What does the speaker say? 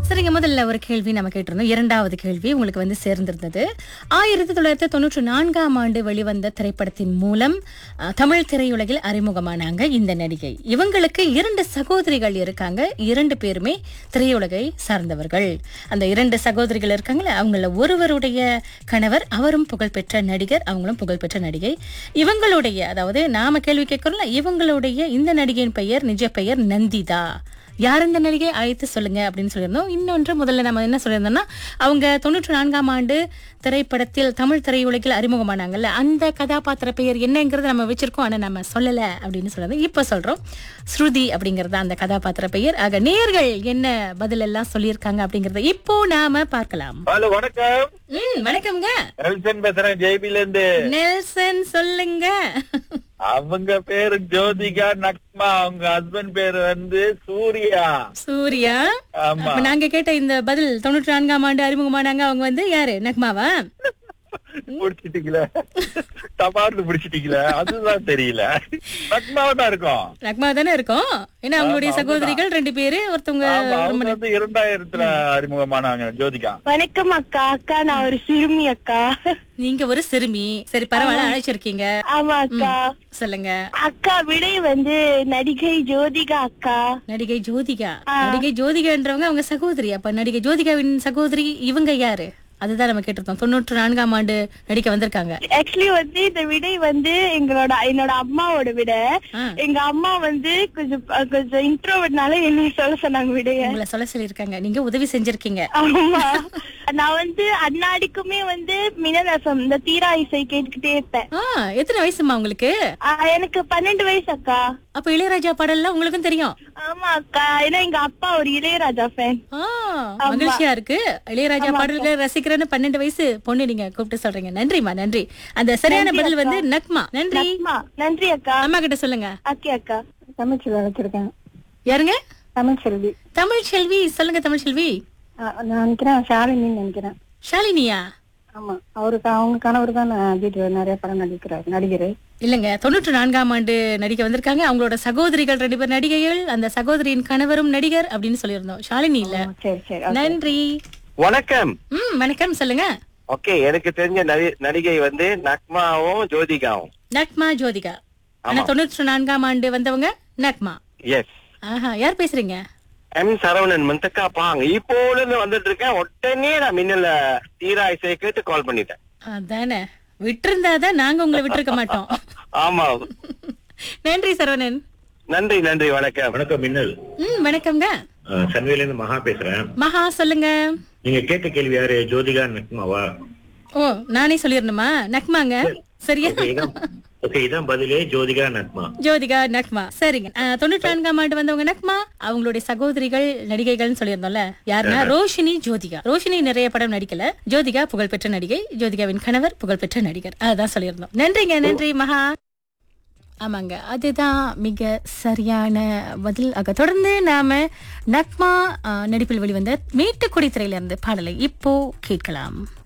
சரிங்க முதல்ல ஒரு கேள்வி நம்ம கேட்டிருந்தோம் இரண்டாவது கேள்வி உங்களுக்கு வந்து சேர்ந்திருந்தது ஆயிரத்தி தொள்ளாயிரத்தி தொண்ணூற்றி நான்காம் ஆண்டு வெளிவந்த திரைப்படத்தின் மூலம் அஹ், தமிழ் திரையுலகில் அறிமுகமானாங்க இந்த நடிகை இவங்களுக்கு இரண்டு சகோதரிகள் இருக்காங்க இரண்டு பேருமே திரையுலகை சார்ந்தவர்கள் அந்த இரண்டு சகோதரிகள் இருக்காங்களே அவங்கள ஒருவருடைய கணவர் அவரும் புகழ்பெற்ற நடிகர் அவங்களும் புகழ்பெற்ற நடிகை இவங்களுடைய அதாவது நாம கேள்வி கேட்கிறோம்ல இவங்களுடைய இந்த நடிகையின் பெயர் நிஜ பெயர் நந்திதா யார் இந்த நடிகை அழைத்து சொல்லுங்க அப்படின்னு சொல்லியிருந்தோம் இன்னொன்று முதல்ல நம்ம என்ன சொல்லியிருந்தோம்னா அவங்க தொண்ணூற்றி நான்காம் ஆண்டு திரைப்படத்தில் தமிழ் திரையுலகில் அறிமுகமானாங்கல்ல அந்த கதாபாத்திர பெயர் என்னங்கிறத நம்ம வச்சிருக்கோம் ஆனா நம்ம சொல்லல அப்படின்னு சொல்லியிருந்தோம் இப்ப சொல்றோம் ஸ்ருதி அப்படிங்கறது அந்த கதாபாத்திர பெயர் ஆக நேர்கள் என்ன பதில் எல்லாம் சொல்லியிருக்காங்க அப்படிங்கறத இப்போ நாம பார்க்கலாம் ஹலோ வணக்கம் ம் வணக்கம்ங்க நெல்சன் பேசுறேன் ஜேபில இருந்து நெல்சன் சொல்லுங்க அவங்க பேரு ஜோதிகா நக்மா அவங்க ஹஸ்பண்ட் பேரு வந்து சூர்யா சூர்யா ஆமா அப்ப நாங்க கேட்ட இந்த பதில் தொண்ணூற்றி நான்காம் ஆண்டு அறிமுகமானாங்க அவங்க வந்து யாரு நக்மாவா பிடிச்சிட்டீங்களே தபார்னு பிடிச்சிட்டீங்களே அதுதான் தெரியல நக்மாவா தான் இருக்கும் நக்மா தானே இருக்கும் ஏன்னா அவங்களுடைய ஆமா, சகோதரிகள் ரெண்டு பேரு ஒருத்தவங்க ஆமா, ரொம்ப அவங்க வந்து இரண்டாயிரத்துல அறிமுகமானாங்க ஜோதிகா வணக்கம் அக்கா அக்கா நான் ஒரு சிறுமி அக்கா நீங்க ஒரு சிறுமி சரி பரவாயில்ல அழைச்சிருக்கீங்க ஆமா அக்கா சொல்லுங்க அக்கா விடை வந்து நடிகை ஜோதிகா அக்கா நடிகை ஜோதிகா நடிகை ஜோதிகான்றவங்க அவங்க சகோதரி அப்ப நடிகை ஜோதிகாவின் சகோதரி இவங்க யாரு அதுதான் நம்ம கேட்டிருந்தோம் தொண்ணூற்று நான்காம் ஆண்டு நடிக்க வந்திருக்காங்க ஆக்சுவலி வந்து இந்த விடை வந்து எங்களோட என்னோட அம்மாவோட விட ஆ. எங்க அம்மா வந்து கொஞ்சம் கொஞ்சம் இன்ட்ரோவர்ட்னால என்ன சொல்ல சொன்னாங்க விடைய உங்களை சொல்ல சொல்லியிருக்காங்க நீங்க உதவி செஞ்சிருக்கீங்க ஆமா நான் வந்து அன்னாடிக்குமே வந்து மினரசம் இந்த தீரா இசை கேட்டுக்கிட்டே இருப்பேன் ஆ எத்தனை வயசுமா உங்களுக்கு ஆ, எனக்கு பன்னெண்டு வயசு அக்கா அப்ப இளையராஜா பாடல்லாம் உங்களுக்கும் தெரியும் ஆமா அக்கா ஏன்னா எங்க அப்பா ஒரு இளையராஜா ஃபேன் ஆ, மகிழ்ச்சியா இருக்கு இளையராஜா பாடல்களை ரசிக்கிறேன்னு பன்னெண்டு வயசு பொண்ணு நீங்க கூப்பிட்டு சொல்றீங்க நன்றிமா நன்றி அந்த சரியான பதில் வந்து நக்மா நன்றி அம்மா, நன்றி அக்கா அம்மா கிட்ட சொல்லுங்க ஓகே அக்கா தமிழ்ச்செல்வி வச்சிருக்கேன் யாருங்க தமிழ்ச்செல்வி தமிழ் செல்வி சொல்லுங்க தமிழ் செல்வி நான் நினைக்கிறேன் ஷாலினின்னு நினைக்கிறேன் ஷாலினியா ஆமா அவருக்கு அவங்க கணவர் தான் வீட்டுல நிறைய படம் நடிக்கிறார் நடிகர் இல்லங்க தொண்ணூற்று நான்காம் ஆண்டு நடிக்க வந்திருக்காங்க அவங்களோட சகோதரிகள் ரெண்டு பேர் நடிகைகள் அந்த சகோதரியின் கணவரும் நடிகர் அப்படின்னு சொல்லியிருந்தோம் ஷாலினி இல்ல சரி சரி நன்றி வணக்கம் ம் வணக்கம் சொல்லுங்க ஓகே எனக்கு தெரிஞ்ச நடி- நடிகை வந்து நக்மாவும் ஜோதிகாவும் நக்மா ஜோதிகா ஆனா தொண்ணூற்று நான்காம் ஆண்டு வந்தவங்க நக்மா எஸ் ஆஹா யார் பேசுறீங்க எம் சரவணன் மந்தக்கா பாங்க இப்போல இருந்து வந்துட்டு இருக்கேன் உடனே நான் மின்னல தீரா இசையை கேட்டு கால் பண்ணிட்டேன் அதானே விட்டிருந்தாதான் நாங்க உங்களை விட்டிருக்க மாட்டோம் ஆமா நன்றி சரவணன் நன்றி நன்றி வணக்கம் வணக்கம் மின்னல் ம் வணக்கம்ங்க சன்வேல இருந்து மகா பேசுறேன் மகா சொல்லுங்க நீங்க கேட்ட கேள்வி யாரு ஜோதிகா நக்மாவா ஓ நானே சொல்லிடணுமா நக்மாங்க சரியா ஓகே இதான் பதிலே ஜோதிகா நக்மா ஜோதிகா நக்மா சரிங்க அஹ், தொண்ணூற்றி நான்காம் ஆண்டு வந்தவங்க நக்மா அவங்களுடைய சகோதரிகள் நடிகைகள்னு சொல்லியிருந்தோம்ல யாருன்னா ரோஷினி ஜோதிகா ரோஷினி நிறைய படம் நடிக்கல ஜோதிகா புகழ்பெற்ற நடிகை ஜோதிகாவின் கணவர் புகழ்பெற்ற நடிகர் அதான் சொல்லியிருந்தோம் நன்றிங்க நன்றி மகா ஆமாங்க அதுதான் மிக சரியான பதில் ஆக தொடர்ந்து நாம நக்மா அஹ், நடிப்பில் வெளிவந்த மேட்டுக்குடி திரையிலிருந்து பாடலை இப்போ கேட்கலாம்